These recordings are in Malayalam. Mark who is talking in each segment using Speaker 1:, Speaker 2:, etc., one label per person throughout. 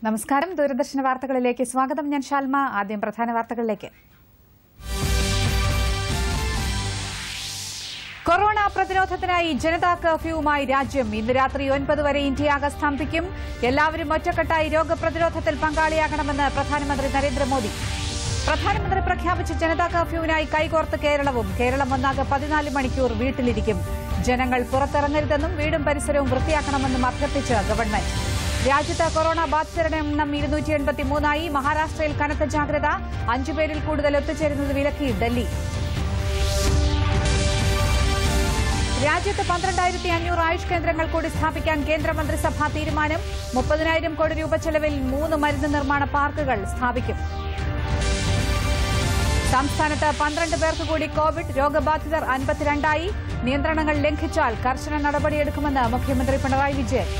Speaker 1: നമസ്കാരം ദൂരദർശന വാർത്തകളിലേക്ക് സ്വാഗതം ഞാൻ ഷാൽമ ആദ്യം പ്രധാന വാർത്തകളിലേക്ക് കൊറോണ പ്രതിരോധത്തിനായി ജനതാ കർഫ്യൂവുമായി രാജ്യം ഇന്ന് രാത്രി ഒൻപത് വരെ ഇന്ത്യയാകെ സ്തംഭിക്കും എല്ലാവരും ഒറ്റക്കെട്ടായി രോഗപ്രതിരോധത്തിൽ പങ്കാളിയാകണമെന്ന് പ്രധാനമന്ത്രി നരേന്ദ്രമോദി പ്രധാനമന്ത്രി പ്രഖ്യാപിച്ച ജനതാ കർഫ്യൂവിനായി കൈകോർത്ത് കേരളവും കേരളം ഒന്നാകെ പതിനാല് മണിക്കൂർ വീട്ടിലിരിക്കും ജനങ്ങൾ പുറത്തിറങ്ങരുതെന്നും വീടും പരിസരവും വൃത്തിയാക്കണമെന്നും അഭ്യർത്ഥിച്ച് ഗവൺമെന്റ് രാജ്യത്ത് കൊറോണ ബാധിതരുടെ എണ്ണം ഇരുന്നൂറ്റി എൺപത്തിമൂന്നായി മഹാരാഷ്ട്രയിൽ കനത്ത ജാഗ്രത അഞ്ചുപേരിൽ കൂടുതൽ ഒത്തുചേരുന്നത് വിലക്കി ഡൽഹി രാജ്യത്ത് പന്ത്രണ്ടായിരത്തി അഞ്ഞൂറ് ആയുഷ് കേന്ദ്രങ്ങൾ കൂടി സ്ഥാപിക്കാൻ കേന്ദ്രമന്ത്രിസഭാ തീരുമാനം മുപ്പതിനായിരം കോടി രൂപ ചെലവിൽ മൂന്ന് മരുന്ന് നിർമ്മാണ പാർക്കുകൾ സ്ഥാപിക്കും സംസ്ഥാനത്ത് പന്ത്രണ്ട് പേർക്ക് കൂടി കോവിഡ് രോഗബാധിതർ അൻപത്തിരണ്ടായി നിയന്ത്രണങ്ങൾ ലംഘിച്ചാൽ കർശന നടപടിയെടുക്കുമെന്ന് മുഖ്യമന്ത്രി പിണറായി വിജയൻ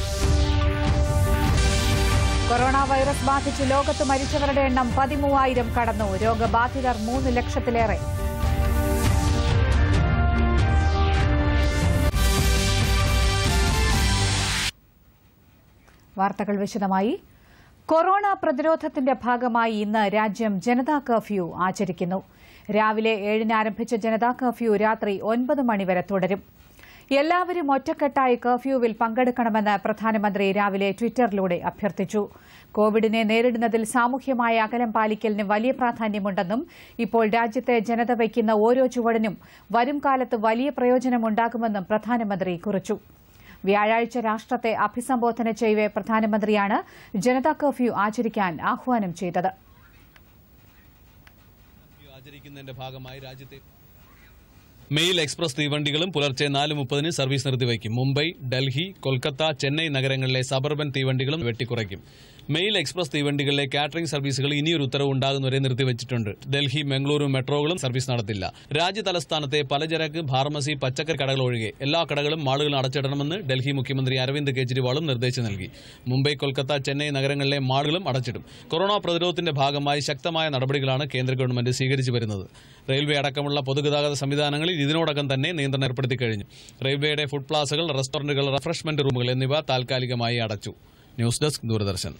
Speaker 1: കൊറോണ വൈറസ് ബാധിച്ച് ലോകത്ത് മരിച്ചവരുടെ എണ്ണം പതിമൂവായിരം കടന്നു രോഗബാധിതർ മൂന്ന് ലക്ഷത്തിലേറെ വാർത്തകൾ വിശദമായി കൊറോണ പ്രതിരോധത്തിന്റെ ഭാഗമായി ഇന്ന് രാജ്യം ജനതാ കർഫ്യൂ ആചരിക്കുന്നു രാവിലെ ഏഴിന് ആരംഭിച്ച ജനതാ കർഫ്യൂ രാത്രി ഒൻപത് മണിവരെ തുടരും എല്ലാവരും ഒറ്റക്കെട്ടായി കർഫ്യൂവിൽ പങ്കെടുക്കണമെന്ന് പ്രധാനമന്ത്രി രാവിലെ ട്വിറ്ററിലൂടെ അഭ്യർത്ഥിച്ചു കോവിഡിനെ നേരിടുന്നതിൽ സാമൂഹ്യമായ അകലം പാലിക്കലിന് വലിയ പ്രാധാന്യമുണ്ടെന്നും ഇപ്പോൾ രാജ്യത്തെ ജനത വയ്ക്കുന്ന ഓരോ ചുവടിനും വരും കാലത്ത് വലിയ പ്രയോജനമുണ്ടാകുമെന്നും പ്രധാനമന്ത്രി കുറിച്ചു വ്യാഴാഴ്ച രാഷ്ട്രത്തെ അഭിസംബോധന ചെയ്യവെ പ്രധാനമന്ത്രിയാണ് ജനതാ കർഫ്യൂ ആചരിക്കാൻ ആഹ്വാനം ചെയ്തത്
Speaker 2: ആചരിക്കുന്നതിന്റെ ഭാഗമായി രാജ്യത്തെ മെയിൽ എക്സ്പ്രസ് തീവണ്ടികളും പുലർച്ചെ നാല് മുപ്പതിന് സർവീസ് നിർത്തിവയ്ക്കും മുംബൈ ഡൽഹി കൊൽക്കത്ത ചെന്നൈ നഗരങ്ങളിലെ സബർബൻ തീവണ്ടികളും വെട്ടിക്കുറയ്ക്കും മെയിൽ എക്സ്പ്രസ് തീവണ്ടികളിലെ കാറ്ററിംഗ് സർവീസുകൾ ഇനിയൊരു ഉത്തരവ് ഉണ്ടാകുന്നവരെ നിർത്തിവച്ചിട്ടുണ്ട് ഡൽഹി മംഗളൂരു മെട്രോകളും സർവീസ് നടത്തില്ല രാജ്യ തലസ്ഥാനത്തെ പലചരക്ക് ഫാർമസി പച്ചക്കറി കടകൾ ഒഴികെ എല്ലാ കടകളും മാളുകളും അടച്ചിടണമെന്ന് ഡൽഹി മുഖ്യമന്ത്രി അരവിന്ദ് കെജ്രിവാളും നിർദ്ദേശം നൽകി മുംബൈ കൊൽക്കത്ത ചെന്നൈ നഗരങ്ങളിലെ മാളുകളും അടച്ചിടും കൊറോണ പ്രതിരോധത്തിന്റെ ഭാഗമായി ശക്തമായ നടപടികളാണ് കേന്ദ്ര ഗവൺമെന്റ് സ്വീകരിച്ചു വരുന്നത് റെയിൽവേ അടക്കമുള്ള പൊതുഗതാഗത സംവിധാനങ്ങളിൽ ഇതിനോടകം തന്നെ നിയന്ത്രണം ഏർപ്പെടുത്തി കഴിഞ്ഞു റെയിൽവേയുടെ ഫുഡ് പ്ലാസകൾ റെസ്റ്റോറന്റുകൾ റിഫ്രഷ്മെന്റ് റൂമുകൾ എന്നിവ താൽക്കാലികമായി അടച്ചു ന്യൂസ് ഡെസ്ക് ദൂരദർശൻ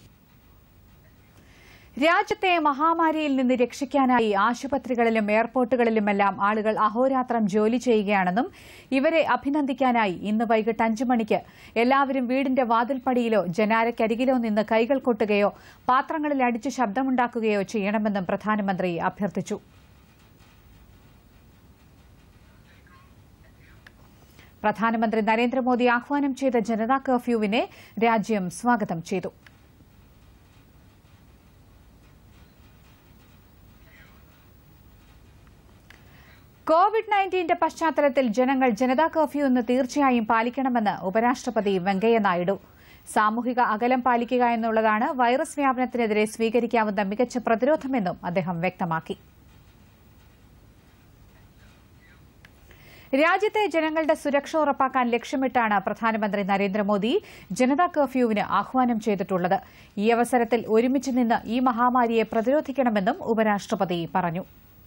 Speaker 1: രാജ്യത്തെ മഹാമാരിയിൽ നിന്ന് രക്ഷിക്കാനായി ആശുപത്രികളിലും എയർപോർട്ടുകളിലുമെല്ലാം ആളുകൾ അഹോരാത്രം ജോലി ചെയ്യുകയാണെന്നും ഇവരെ അഭിനന്ദിക്കാനായി ഇന്ന് വൈകിട്ട് അഞ്ചു മണിക്ക് എല്ലാവരും വീടിന്റെ വാതിൽപ്പടിയിലോ ജനാലയ്ക്കരികിലോ നിന്ന് കൈകൾ കൊട്ടുകയോ പാത്രങ്ങളിൽ അടിച്ച് ശബ്ദമുണ്ടാക്കുകയോ ചെയ്യണമെന്നും പ്രധാനമന്ത്രി അഭ്യർത്ഥിച്ചു പ്രധാനമന്ത്രി നരേന്ദ്രമോദി ആഹ്വാനം ചെയ്ത ജനതാ കർഫ്യൂവിനെ രാജ്യം സ്വാഗതം ചെയ്തു കോവിഡ് നയൻറ്റീന്റെ പശ്ചാത്തലത്തിൽ ജനങ്ങൾ ജനതാ കർഫ്യൂ ഇന്ന് തീർച്ചയായും പാലിക്കണമെന്ന് ഉപരാഷ്ട്രപതി വെങ്കയ്യ നായിഡു സാമൂഹിക അകലം പാലിക്കുക എന്നുള്ളതാണ് വൈറസ് വ്യാപനത്തിനെതിരെ സ്വീകരിക്കാവുന്ന മികച്ച പ്രതിരോധമെന്നും അദ്ദേഹം വ്യക്തമാക്കി രാജ്യത്തെ ജനങ്ങളുടെ സുരക്ഷ ഉറപ്പാക്കാൻ ലക്ഷ്യമിട്ടാണ് പ്രധാനമന്ത്രി നരേന്ദ്രമോദി ജനതാ കർഫ്യൂവിന് ആഹ്വാനം ചെയ്തിട്ടുള്ളത് ഈ അവസരത്തിൽ ഒരുമിച്ച് നിന്ന് ഈ മഹാമാരിയെ പ്രതിരോധിക്കണമെന്നും ഉപരാഷ്ട്രപതി പറഞ്ഞു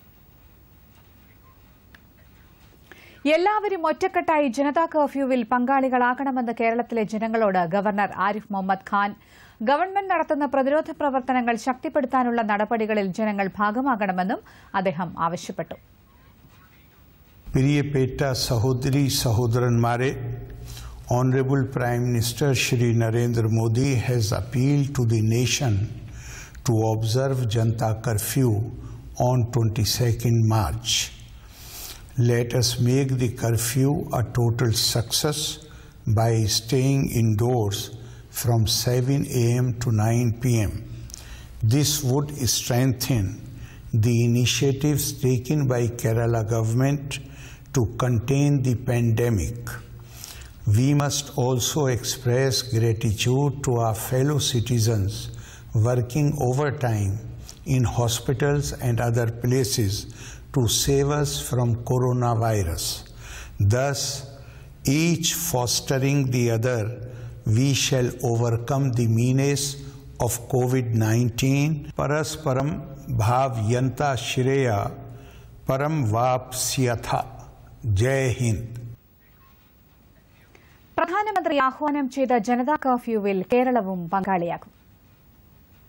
Speaker 1: എല്ലാവരും ഒറ്റക്കെട്ടായി ജനതാ കർഫ്യൂവിൽ പങ്കാളികളാകണമെന്ന് കേരളത്തിലെ ജനങ്ങളോട് ഗവർണർ ആരിഫ് മുഹമ്മദ് ഖാൻ ഗവൺമെന്റ് നടത്തുന്ന പ്രതിരോധ പ്രവർത്തനങ്ങൾ ശക്തിപ്പെടുത്താനുള്ള നടപടികളിൽ ജനങ്ങൾ ഭാഗമാകണമെന്നും അദ്ദേഹം ആവശ്യപ്പെട്ടു
Speaker 3: प्रिय पेटा सहोदरी सहोदरन मारे Honorable Prime Minister Shri Narendra Modi has appealed to the nation to observe Janta curfew on 22nd March. Let us make the curfew a total success by staying indoors from 7 a.m. to 9 p.m. This would strengthen the initiatives taken by Kerala government to contain the pandemic. We must also express gratitude to our fellow citizens working overtime in hospitals and other places to save us from coronavirus. Thus, each fostering the other, we shall overcome the menace of COVID 19. Parasparam bhavyanta shreya param vapsyatha. Jai Hind.
Speaker 1: പ്രധാനമന്ത്രി ആഹ്വാനം ചെയ്ത ജനതാ കർഫ്യൂവിൽ കേരളവും പങ്കാളിയാകും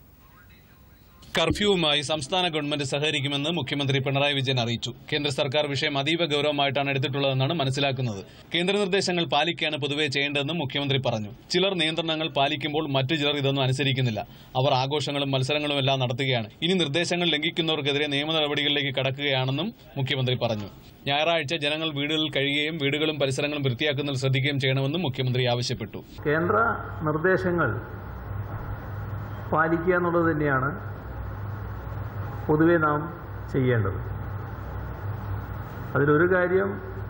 Speaker 2: കർഫ്യൂവുമായി സംസ്ഥാന ഗവൺമെന്റ് സഹകരിക്കുമെന്ന് മുഖ്യമന്ത്രി പിണറായി വിജയൻ അറിയിച്ചു കേന്ദ്ര സർക്കാർ വിഷയം അതീവ ഗൌരവമായിട്ടാണ് എടുത്തിട്ടുള്ളതെന്നാണ് മനസ്സിലാക്കുന്നത് കേന്ദ്ര നിർദ്ദേശങ്ങൾ പാലിക്കുകയാണ് പൊതുവെ ചെയ്യേണ്ടതെന്നും മുഖ്യമന്ത്രി പറഞ്ഞു ചിലർ നിയന്ത്രണങ്ങൾ പാലിക്കുമ്പോൾ മറ്റു ചിലർ ഇതൊന്നും അനുസരിക്കുന്നില്ല അവർ ആഘോഷങ്ങളും മത്സരങ്ങളും എല്ലാം നടത്തുകയാണ് ഇനി നിർദ്ദേശങ്ങൾ ലംഘിക്കുന്നവർക്കെതിരെ നിയമ നടപടികളിലേക്ക് കടക്കുകയാണെന്നും മുഖ്യമന്ത്രി പറഞ്ഞു ഞായറാഴ്ച ജനങ്ങൾ വീടുകളിൽ കഴിയുകയും വീടുകളും പരിസരങ്ങളും വൃത്തിയാക്കുന്നതിൽ ശ്രദ്ധിക്കുകയും ചെയ്യണമെന്നും മുഖ്യമന്ത്രി ആവശ്യപ്പെട്ടു
Speaker 4: കേന്ദ്ര നിർദ്ദേശങ്ങൾ പാലിക്കുക എന്നുള്ളത് തന്നെയാണ് പൊതുവെ നാം ചെയ്യേണ്ടത് അതിലൊരു കാര്യം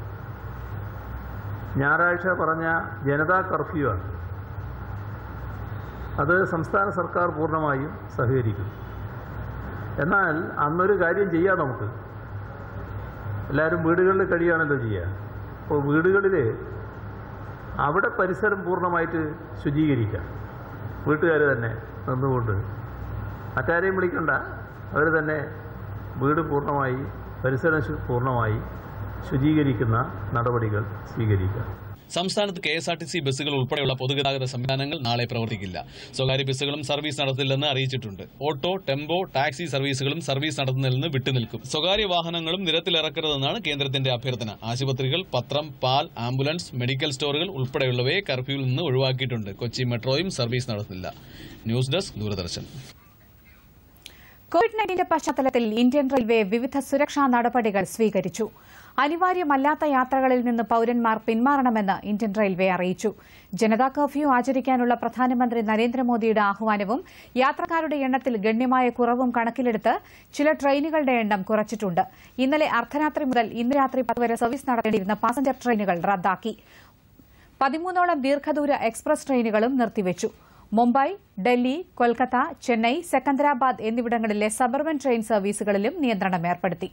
Speaker 4: ഞായറാഴ്ച പറഞ്ഞ ജനതാ കർഫ്യൂ ആണ് അത് സംസ്ഥാന സർക്കാർ പൂർണ്ണമായും സഹകരിക്കും എന്നാൽ അന്നൊരു കാര്യം ചെയ്യാം നമുക്ക് എല്ലാവരും വീടുകളിൽ കഴിയുകയാണല്ലോ ചെയ്യുക അപ്പോൾ വീടുകളിൽ അവിടെ പരിസരം പൂർണ്ണമായിട്ട് ശുചീകരിക്കാം വീട്ടുകാർ തന്നെ നിന്നുകൊണ്ട് മറ്റാരെയും വിളിക്കണ്ട അവർ തന്നെ വീട് പൂർണ്ണമായി പരിസരം ശു- പൂർണ്ണമായി ശുചീകരിക്കുന്ന നടപടികൾ സ്വീകരിക്കുക
Speaker 2: സംസ്ഥാനത്ത് K S R T C ബസ്സുകൾ ഉൾപ്പെടെയുള്ള പൊതുഗതാഗത സംവിധാനങ്ങൾ നാളെ പ്രവർത്തിക്കില്ല സ്വകാര്യ ബസ്സുകളും സർവീസ് നടത്തില്ലെന്ന് അറിയിച്ചിട്ടുണ്ട് ഓട്ടോ ടെമ്പോ ടാക്സി സർവീസുകളും സർവീസ് നടത്തുന്നതിൽ നിന്ന് വിട്ടുനിൽക്കും സ്വകാര്യ വാഹനങ്ങളും നിരത്തിലിറക്കരുതെന്നാണ് കേന്ദ്രത്തിന്റെ അഭ്യർത്ഥന ആശുപത്രികൾ പത്രം പാൽ ആംബുലൻസ് മെഡിക്കൽ സ്റ്റോറുകൾ ഉൾപ്പെടെയുള്ളവയെ കർഫ്യൂവിൽ നിന്ന് ഒഴിവാക്കിയിട്ടുണ്ട് കൊച്ചി മെട്രോയും സർവീസ് നടത്തില്ല ന്യൂസ് ഡെസ്ക് ദൂരദർശൻ
Speaker 1: കോവിഡ് നയൻറ്റീന്റെ പശ്ചാത്തലത്തിൽ ഇന്ത്യൻ റെയിൽവേ വിവിധ സുരക്ഷാ നടപടികൾ സ്വീകരിച്ചു അനിവാര്യമല്ലാത്ത യാത്രകളിൽ നിന്ന് പൌരന്മാർ പിന്മാറണമെന്ന് ഇന്ത്യൻ റെയിൽവേ അറിയിച്ചു ജനതാ കർഫ്യൂ ആചരിക്കാനുള്ള പ്രധാനമന്ത്രി നരേന്ദ്രമോദിയുടെ ആഹ്വാനവും യാത്രക്കാരുടെ എണ്ണത്തിൽ ഗണ്യമായ കുറവും കണക്കിലെടുത്ത് ചില ട്രെയിനുകളുടെ എണ്ണം കുറച്ചിട്ടുണ്ട് ഇന്നലെ അർദ്ധരാത്രി മുതൽ ഇന്ന് രാത്രി പത്ത് വരെ സർവീസ് നടത്തേണ്ടിയിരുന്ന പാസഞ്ചർ ട്രെയിനുകൾ റദ്ദാക്കി പതിമൂന്നോളം ദീർഘദൂര എക്സ്പ്രസ് ട്രെയിനുകളും നിർത്തിവച്ചു മുംബൈ ഡൽഹി കൊൽക്കത്ത ചെന്നൈ സെക്കന്ദരാബാദ് എന്നിവിടങ്ങളിലെ സബർബൻ ട്രെയിൻ സർവീസുകളിലും നിയന്ത്രണം ഏർപ്പെടുത്തി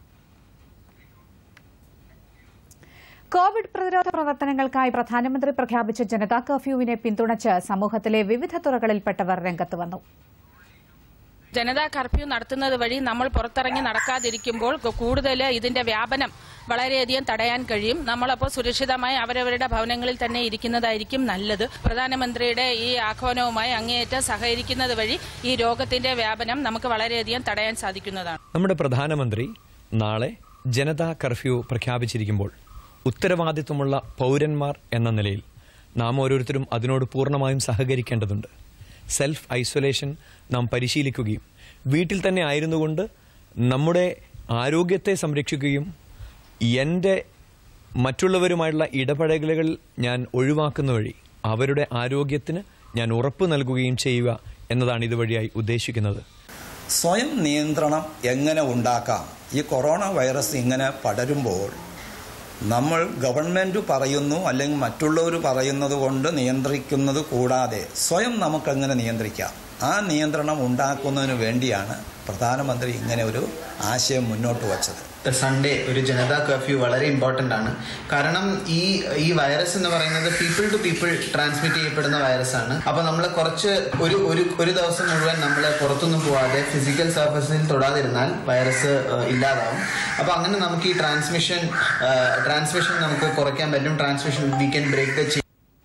Speaker 1: കോവിഡ് പ്രതിരോധ പ്രവർത്തനങ്ങൾക്കായി പ്രധാനമന്ത്രി പ്രഖ്യാപിച്ച ജനതാ കർഫ്യൂവിനെ പിന്തുണച്ച് സമൂഹത്തിലെ വിവിധ തുറകളിൽപ്പെട്ടവർ രംഗത്ത് വന്നു
Speaker 5: ജനതാ കർഫ്യൂ നടത്തുന്നത് വഴി നമ്മൾ പുറത്തിറങ്ങി നടക്കാതിരിക്കുമ്പോൾ കൂടുതൽ ഇതിന്റെ വ്യാപനം വളരെയധികം തടയാൻ കഴിയും നമ്മളപ്പോൾ സുരക്ഷിതമായി അവരവരുടെ ഭവനങ്ങളിൽ തന്നെ ഇരിക്കുന്നതായിരിക്കും നല്ലത് പ്രധാനമന്ത്രിയുടെ ഈ ആഹ്വാനവുമായി അങ്ങേയറ്റം സഹകരിക്കുന്നത് വഴി ഈ രോഗത്തിന്റെ വ്യാപനം നമുക്ക് വളരെയധികം തടയാൻ സാധിക്കുന്നതാണ്
Speaker 6: നമ്മുടെ പ്രധാനമന്ത്രി നാളെ ജനതാ കർഫ്യൂ പ്രഖ്യാപിച്ചിരിക്കുമ്പോൾ ഉത്തരവാദിത്വമുള്ള പൗരന്മാർ എന്ന നിലയിൽ നാം ഓരോരുത്തരും അതിനോട് പൂർണ്ണമായും സഹകരിക്കേണ്ടതുണ്ട് സെൽഫ് ഐസൊലേഷൻ നാം പരിശീലിക്കുകയും വീട്ടിൽ തന്നെ ആയിരുന്നുകൊണ്ട് നമ്മുടെ ആരോഗ്യത്തെ സംരക്ഷിക്കുകയും എൻ്റെ മറ്റുള്ളവരുമായുള്ള ഇടപഴകലുകൾ ഞാൻ ഒഴിവാക്കുന്ന വഴി അവരുടെ ആരോഗ്യത്തിന് ഞാൻ ഉറപ്പ് നൽകുകയും ചെയ്യുക എന്നതാണ് ഇതുവഴിയായി ഉദ്ദേശിക്കുന്നത്
Speaker 7: സ്വയം നിയന്ത്രണം എങ്ങനെ ഉണ്ടാക്കാം ഈ കൊറോണ വൈറസ് ഇങ്ങനെ പടരുമ്പോൾ നമ്മൾ ഗവൺമെൻറ് പറയുന്നു അല്ലെങ്കിൽ മറ്റുള്ളവർ പറയുന്നത് കൊണ്ട് നിയന്ത്രിക്കുന്നത് കൂടാതെ സ്വയം നമുക്കെങ്ങനെ നിയന്ത്രിക്കാം ആ നിയന്ത്രണം ഉണ്ടാക്കുന്നതിന് വേണ്ടിയാണ് പ്രധാനമന്ത്രി ഇങ്ങനെ ഒരു ആശയം മുന്നോട്ട് വച്ചത്
Speaker 8: സൺഡേ ഒരു ജനതാ കർഫ്യൂ വളരെ ഇമ്പോർട്ടൻ്റ് ആണ് കാരണം ഈ ഈ വൈറസ് എന്ന് പറയുന്നത് പീപ്പിൾ ടു പീപ്പിൾ ട്രാൻസ്മിറ്റ് ചെയ്യപ്പെടുന്ന വൈറസ് ആണ് അപ്പോൾ നമ്മൾ കുറച്ച് ഒരു ഒരു ഒരു ദിവസം മുഴുവൻ നമ്മൾ പുറത്തൊന്നും പോവാതെ ഫിസിക്കൽ സർഫസിൽ തൊടാതിരുന്നാൽ വൈറസ് ഇല്ലാതാവും അപ്പോൾ അങ്ങനെ നമുക്ക് ഈ ട്രാൻസ്മിഷൻ ട്രാൻസ്മിഷൻ നമുക്ക് കുറയ്ക്കാൻ പറ്റും transmission we can break the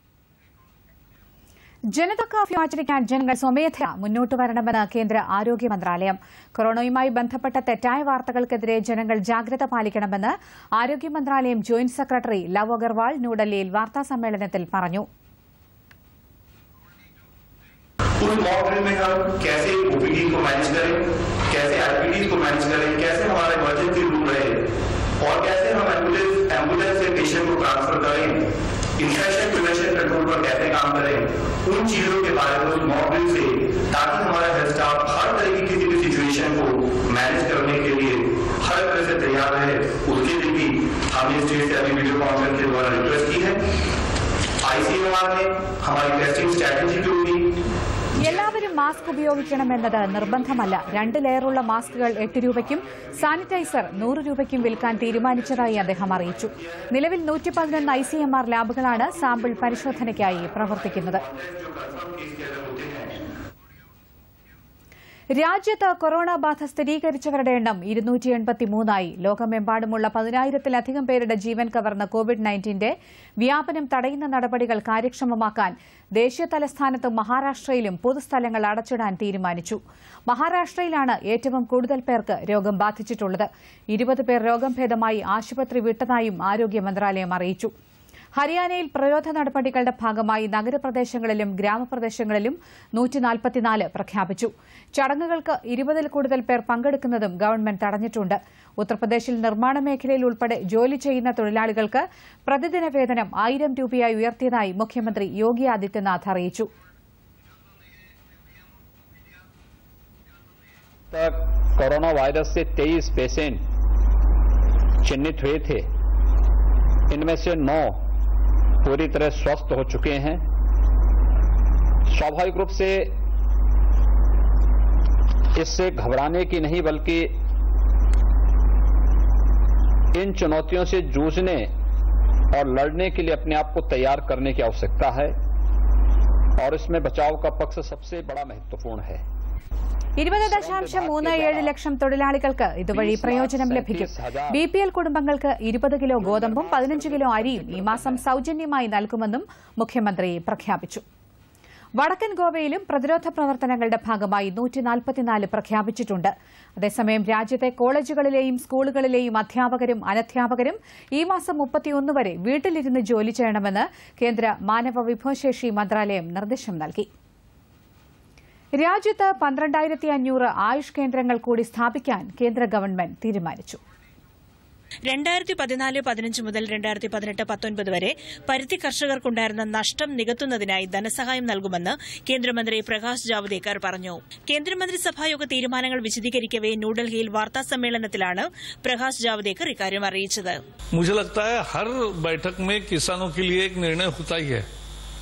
Speaker 1: Janata curfew ആചരിക്കാൻ ജനങ്ങൾ സ്വമേധയാ മുന്നോട്ട് വരണമെന്ന് കേന്ദ്ര ആരോഗ്യ മന്ത്രാലയം കൊറോണയുമായി ബന്ധപ്പെട്ട തെറ്റായ വാർത്തകൾക്കെതിരെ ജനങ്ങൾ ജാഗ്രത പാലിക്കണമെന്ന് ആരോഗ്യ മന്ത്രാലയം ജോയിന്റ് സെക്രട്ടറി ലവ് അഗർവാൾ ന്യൂഡൽഹിയിൽ വാർത്താസമ്മേളനത്തിൽ പറഞ്ഞു
Speaker 9: उस मॉक ड्रिल में हम कैसे ओपीडी को मैनेज करें कैसे आईपीडी को मैनेज करें कैसे हमारा इमरजेंसी रूम रहे और कैसे हम एम्बुलेंस एम्बुलेंस से पेशेंट को ट्रांसफर करें इन्फेक्शन प्रिवेंशन कंट्रोल पर कैसे काम करें उन चीजों के बारे में उस मॉक ड्रिल से ताकि हमारा हेल्थ स्टाफ हर तरह की किसी भी सिचुएशन को मैनेज करने के लिए हर तरह से तैयार रहे उसके लिए भी हमने स्टेट से अभी वीडियो कॉन्फ्रेंस के द्वारा रिक्वेस्ट की है आईसीएमआर ने हमारी टेस्टिंग स्ट्रैटेजी जो होगी
Speaker 1: എല്ലാവരും മാസ്ക് ഉപയോഗിക്കണമെന്നത് നിർബന്ധമല്ല രണ്ട് ലെയറുള്ള മാസ്കുകൾ എട്ട് രൂപയ്ക്കും സാനിറ്റൈസർ നൂറ് രൂപയ്ക്കും വിൽക്കാൻ തീരുമാനിച്ചതായി അദ്ദേഹം അറിയിച്ചു നിലവിൽ നൂറ്റി പതിനൊന്ന് ഐ സി എം ആർ ലാബുകളാണ് സാമ്പിൾ പരിശോധനയ്ക്കായി പ്രവർത്തിക്കുന്നത് രാജ്യത്ത് കൊറോണ ബാധ സ്ഥിരീകരിച്ചവരുടെ എണ്ണം ഇരുന്നൂറ്റി എൺപത്തിമൂന്നായി ലോകമെമ്പാടുമുള്ള പതിനായിരത്തിലധികം പേരുടെ ജീവൻ കവർന്ന കോവിഡ് നയൻറ്റീന്റെ വ്യാപനം തടയുന്ന നടപടികൾ കാര്യക്ഷമമാക്കാൻ ദേശീയ തലസ്ഥാനത്തും മഹാരാഷ്ട്രയിലും പൊതുസ്ഥലങ്ങൾ അടച്ചിടാൻ തീരുമാനിച്ചു മഹാരാഷ്ട്രയിലാണ് ഏറ്റവും കൂടുതൽ പേർക്ക് രോഗം ബാധിച്ചിട്ടുള്ളത് ഇരുപത് പേർ രോഗം ഭേദമായി ആശുപത്രി വിട്ടതായും ആരോഗ്യ മന്ത്രാലയം അറിയിച്ചു ഹരിയാനയിൽ പ്രതിരോധ നടപടികളുടെ ഭാഗമായി നഗരപ്രദേശങ്ങളിലും ഗ്രാമപ്രദേശങ്ങളിലും നൂറ്റിനാൽപ്പത്തിനാല് പ്രഖ്യാപിച്ചു ചടങ്ങുകൾക്ക് ഇരുപതിൽ കൂടുതൽ പേർ പങ്കെടുക്കുന്നതും ഗവൺമെന്റ് തടഞ്ഞിട്ടുണ്ട് ഉത്തർപ്രദേശിൽ നിർമ്മാണ മേഖലയിൽ ഉൾപ്പെടെ ജോലി ചെയ്യുന്ന തൊഴിലാളികൾക്ക് പ്രതിദിന വേതനം ആയിരം രൂപയായി ഉയർത്തിയതായി മുഖ്യമന്ത്രി യോഗി ആദിത്യനാഥ് അറിയിച്ചു
Speaker 10: तक कोरोना वायरस से 23 पेशेंट चिन्हित हुए थे इनमें से 9 पूरी तरह स्वस्थ हो चुके हैं स्वाभाविक रूप से इससे घबराने की नहीं बल्कि इन चुनौतियों से जूझने और लड़ने के लिए अपने आप को तैयार करने की आवश्यकता है और इसमें बचाव का पक्ष सबसे बड़ा महत्वपूर्ण है
Speaker 1: ഇരുപത് ദശാംശം മൂന്ന് ഏഴ് ലക്ഷം തൊഴിലാളികൾക്ക് ഇതുവഴി പ്രയോജനം ലഭിക്കും ബി പി എൽ കുടുംബങ്ങൾക്ക് ഇരുപത് കിലോ ഗോതമ്പും പതിനഞ്ച് കിലോ അരിയും ഈ മാസം സൌജന്യമായി നൽകുമെന്നും മുഖ്യമന്ത്രി പ്രഖ്യാപിച്ചു വടക്കൻ ഗോവയിലും പ്രതിരോധ പ്രവർത്തനങ്ങളുടെ ഭാഗമായി നൂറ്റിനാൽപ്പത്തിനാല് പ്രഖ്യാപിച്ചിട്ടുണ്ട് അതേസമയം രാജ്യത്തെ കോളേജുകളിലെയും സ്കൂളുകളിലെയും അധ്യാപകരും അനധ്യാപകരും ഈ മാസം മുപ്പത്തിയൊന്ന് വരെ വീട്ടിലിരുന്ന് ജോലി ചെയ്യണമെന്ന് കേന്ദ്ര മാനവ വിഭവശേഷി മന്ത്രാലയം നിർദ്ദേശം നൽകി രാജ്യത്ത് പന്ത്രണ്ടായിരത്തി അഞ്ഞൂറ് ആയുഷ് കേന്ദ്രങ്ങൾ കൂടി സ്ഥാപിക്കാൻ കേന്ദ്ര ഗവൺമെന്റ് തീരുമാനിച്ചു
Speaker 11: രണ്ടായിരത്തി പതിനാല് പതിനഞ്ച് മുതൽ രണ്ടായിരത്തി പതിനെട്ട് പത്തൊൻപത് വരെ പരുത്തി കർഷകർക്കുണ്ടായിരുന്ന നഷ്ടം നികത്തുന്നതിനായി ധനസഹായം നൽകുമെന്ന് കേന്ദ്രമന്ത്രി പ്രകാശ് ജാവ്ദേക്കർ പറഞ്ഞു കേന്ദ്രമന്ത്രിസഭായോഗ തീരുമാനങ്ങൾ വിശദീകരിക്കവെ ന്യൂഡൽഹിയിൽ വാർത്താ സമ്മേളനത്തിലാണ് പ്രകാശ് ജാവ്ദേക്കർ ഇക്കാര്യം അറിയിച്ചത്
Speaker 12: मुझे लगता है हर बैठक में किसानों के लिए एक निर्णय होता ही है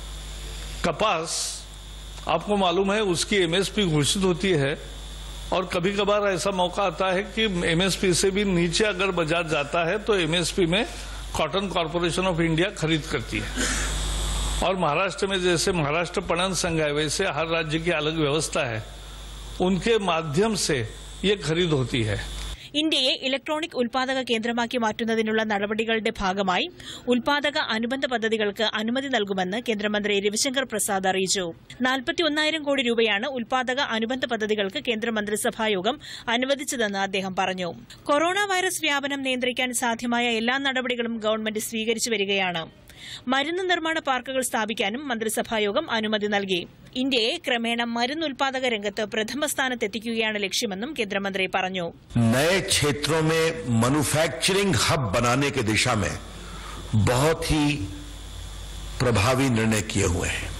Speaker 12: कपास आपको मालूम है उसकी एमएसपी घोषित होती है और कभी कभार ऐसा मौका आता है कि एमएसपी से भी नीचे अगर बाजार जाता है तो एमएसपी में कॉटन कॉरपोरेशन ऑफ इंडिया खरीद करती है और महाराष्ट्र में जैसे महाराष्ट्र पणन संघ है वैसे हर राज्य की अलग व्यवस्था है उनके माध्यम से ये खरीद होती है
Speaker 11: ഇന്ത്യയെ ഇലക്ട്രോണിക് ഉൽപാദക കേന്ദ്രമാക്കി മാറ്റുന്നതിനുള്ള നടപടികളുടെ ഭാഗമായി ഉൽപാദക അനുബന്ധ പദ്ധതികൾക്ക് അനുമതി നൽകുമെന്ന് കേന്ദ്രമന്ത്രി രവിശങ്കർ പ്രസാദ് അറിയിച്ചു നാൽപ്പത്തിയൊന്നായിരം കോടി രൂപയാണ് ഉൽപാദക അനുബന്ധ പദ്ധതികൾക്ക് കേന്ദ്രമന്ത്രിസഭായോഗം അനുവദിച്ചതെന്ന് അദ്ദേഹം പറഞ്ഞു കൊറോണ വൈറസ് വ്യാപനം നിയന്ത്രിക്കാൻ സാധ്യമായ എല്ലാ നടപടികളും ഗവൺമെന്റ് സ്വീകരിച്ചു വരികയാണ് മരുന്ന് നിർമ്മാണ പാർക്കുകൾ സ്ഥാപിക്കാനും മന്ത്രിസഭായോഗം അനുമതി നൽകി ഇന്ത്യയെ ക്രമേണ മരുന്ന് ഉൽപാദക രംഗത്ത് പ്രഥമ സ്ഥാനത്തെത്തിക്കുകയാണ് ലക്ഷ്യമെന്നും കേന്ദ്രമന്ത്രി പറഞ്ഞു
Speaker 13: नए क्षेत्रों में मैन्युफैक्चरिंग हब बनाने की दिशा में बहुत ही प्रभावी निर्णय किए हुए हैं